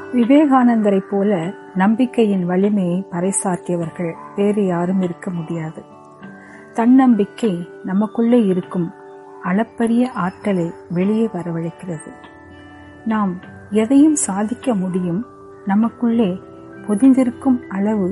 விவேகானந்தரைப் போல நம்பிக்கையின் வலிமையை பறைசாற்றியவர்கள் வேறு யாரும் இருக்க முடியாது தன்னம்பிக்கை நமக்குள்ளே இருக்கும் அளப்பரிய ஆற்றலை வெளியே வரவழைக்கிறது நாம் எதையும் சாதிக்க முடியும் நமக்குள்ளே பொதிந்திருக்கும் அளவு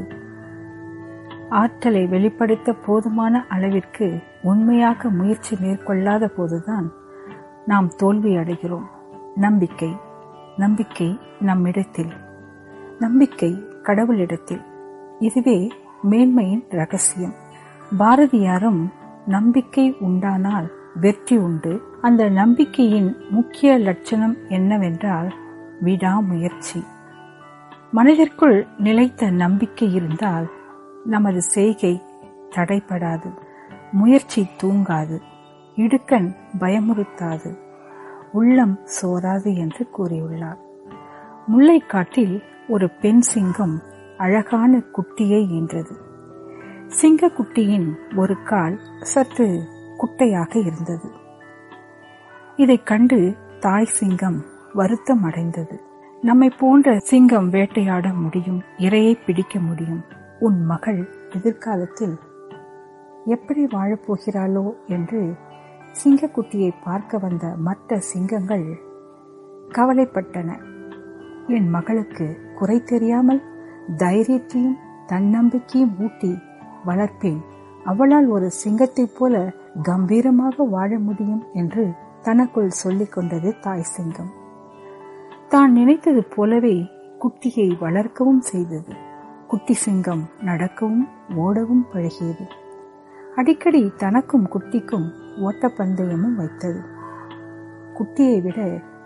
ஆற்றலை வெளிப்படுத்த போதுமான அளவிற்கு உண்மையாக முயற்சி மேற்கொள்ளாத போதுதான் நாம் தோல்வி அடைகிறோம் நம்பிக்கை நம்பிக்கை நம்மிடத்தில் நம்பிக்கை கடவுளிடத்தில் இதுவே மேன்மையின் ரகசியம் பாரதியாரும் நம்பிக்கை உண்டானால் வெற்றி உண்டு அந்த நம்பிக்கையின் முக்கிய லட்சணம் என்னவென்றால் விடாமுயற்சி மனதிற்குள் நிலைத்த நம்பிக்கை இருந்தால் நமது செய்கை தடைப்படாது முயற்சி தூங்காது இடுக்கண் பயமுறுத்தாது உள்ளம் சோராது என்று கூறியுள்ளார் முல்லைக்காட்டில் ஒரு பெண் சிங்கம் அழகான குட்டியை ஈன்றது சிங்கக்குட்டியின் ஒரு கால் சற்று குட்டையாக இருந்தது இதைக் கண்டு தாய் சிங்கம் வருத்தம் அடைந்தது நம்மை போன்ற சிங்கம் வேட்டையாட முடியும் இரையை பிடிக்க முடியும் உன் மகள் எதிர்காலத்தில் எப்படி வாழப்போகிறாளோ என்று சிங்கக்குட்டியை பார்க்க வந்த மற்ற சிங்கங்கள் கவலைப்பட்டன என் மகளுக்கு குறை தெரியாமல் தைரியத்தையும் தன்னம்பிக்கையும் ஊட்டி வளர்ப்பேன் அவளால் ஒரு சிங்கத்தைப் போல கம்பீரமாக வாழ முடியும் என்று தனக்குள் சொல்லிக் கொண்டது தாய் சிங்கம் தான் நினைத்தது போலவே குட்டியை வளர்க்கவும் செய்தது குட்டி சிங்கம் நடக்கவும் ஓடவும் பழகியது அடிக்கடி தனக்கும் குட்டிக்கும் ஓட்டப்பந்தயமும் வைத்தது குட்டியை விட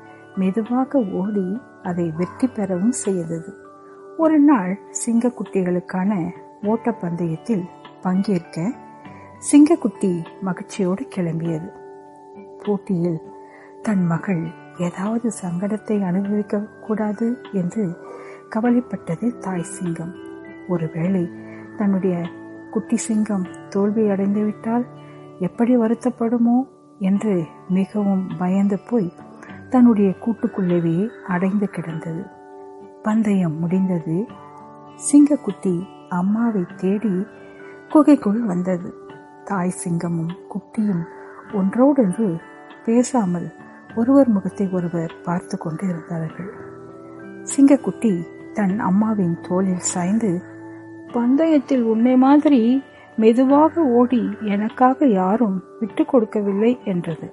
மெதுவாக ஓடி அதை வெற்றி பெறவும் செய்தது ஒரு நாள் சிங்கக்குட்டிகளுக்கான ஓட்டப்பந்தயத்தில் பங்கேற்க சிங்கக்குட்டி மகிழ்ச்சியோடு கிளம்பியது போட்டியில் தன் மகள் ஏதாவது சங்கடத்தை அனுபவிக்க கூடாது என்று கவலைப்பட்டது தாய் சிங்கம் ஒருவேளை தன்னுடைய குட்டி சிங்கம் தோல்வி அடைந்துவிட்டால் எப்படி வருத்தப்படுமோ என்று மிகவும் பயந்து போய் தன்னுடைய கூட்டுக்குள்ளேயே அடைந்து கிடந்தது பந்தயம் முடிந்தது சிங்கக்குட்டி அம்மாவை தேடி குகைக்குள் வந்தது தாய் சிங்கமும் குட்டியும் ஒன்றோடொன்று பேசாமல் ஒருவர் முகத்தை ஒருவர் பார்த்து கொண்டு இருந்தார்கள் சிங்கக்குட்டி தன் அம்மாவின் தோளில் சாய்ந்து பந்தயத்தில் உன்னை மாதிரி மெதுவாக ஓடி எனக்காக யாரும் விட்டு கொடுக்கவில்லை என்றது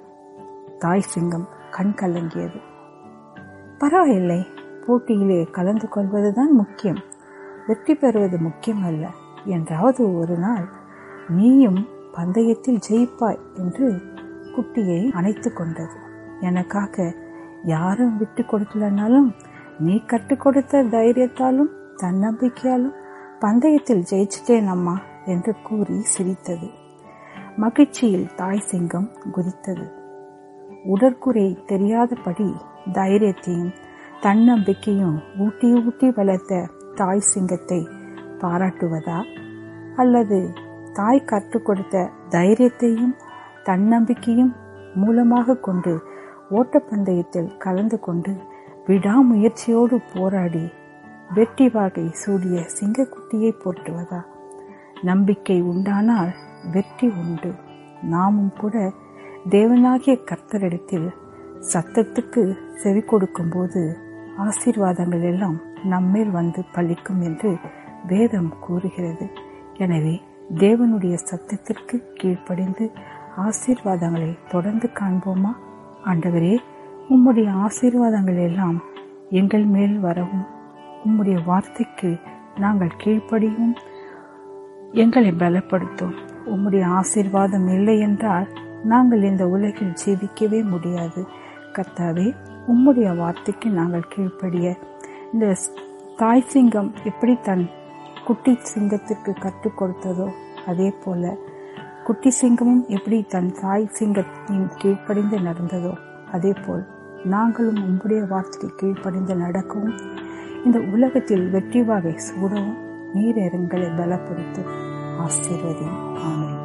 தாய் சிங்கம் கண் கலங்கியது பரவாயில்லை போட்டியிலே கலந்து கொள்வதுதான் முக்கியம் வெற்றி பெறுவது முக்கியம் அல்ல என்றாவது ஒரு நாள் நீயும் பந்தயத்தில் ஜெயிப்பாய் என்று குட்டியை அணைத்து கொண்டது எனக்காக யாரும் விட்டு கொடுக்கலனாலும் நீ கற்றுக் கொடுத்த தைரியத்தாலும் தன்னம்பிக்கையாலும் பந்தயத்தில் ஜெயிச்சிட்டேன் அம்மா என்று கூறி சிரித்தது மகிழ்ச்சியில் தாய் சிங்கம் குதித்தது உடற்குறை தெரியாதபடி தைரியத்தையும் தன்னம்பிக்கையும் ஊட்டி ஊட்டி வளர்த்த தாய் சிங்கத்தை பாராட்டுவதா அல்லது தாய் கற்றுக் கொடுத்த தைரியத்தையும் தன்னம்பிக்கையும் மூலமாக கொண்டு ஓட்டப்பந்தயத்தில் கலந்து கொண்டு விடாமுயற்சியோடு போராடி வெற்றி வாகை சூடிய சிங்கக்குட்டியை போற்றுவதா நம்பிக்கை உண்டானால் வெற்றி உண்டு நாமும் கூட தேவனாகிய கர்த்தரிடத்தில் சத்தத்துக்கு செவி கொடுக்கும்போது ஆசீர்வாதங்கள் எல்லாம் நம்மேல் வந்து பலிக்கும் என்று வேதம் கூறுகிறது எனவே தேவனுடைய சத்தத்திற்கு கீழ்ப்படிந்து ஆசீர்வாதங்களை தொடர்ந்து காண்போமா ஆண்டவரே உம்முடைய ஆசீர்வாதங்கள் எல்லாம் எங்கள் மேல் வரவும் உம்முடைய வார்த்தைக்கு நாங்கள் கீழ்ப்படியும் எங்களை பலப்படுத்தும் உம்முடைய ஆசீர்வாதம் இல்லை என்றால் நாங்கள் இந்த உலகில் ஜீவிக்கவே முடியாது கர்த்தாவே உம்முடைய வார்த்தைக்கு நாங்கள் கீழ்ப்படிய இந்த தாய் சிங்கம் எப்படி தன் குட்டி சிங்கத்திற்கு கற்றுக் கொடுத்ததோ அதே போல குட்டி சிங்கமும் எப்படி தன் தாய் சிங்கத்தின் கீழ்ப்படிந்து நடந்ததோ அதே போல் நாங்களும் உம்முடைய வார்த்தைக்கு கீழ்ப்படிந்து நடக்கவும் இந்த உலகத்தில் வெற்றி வாகை சூடவும் நீர் எங்களை பலப்படுத்தும் ஆசீர்வதியும் ஆமென்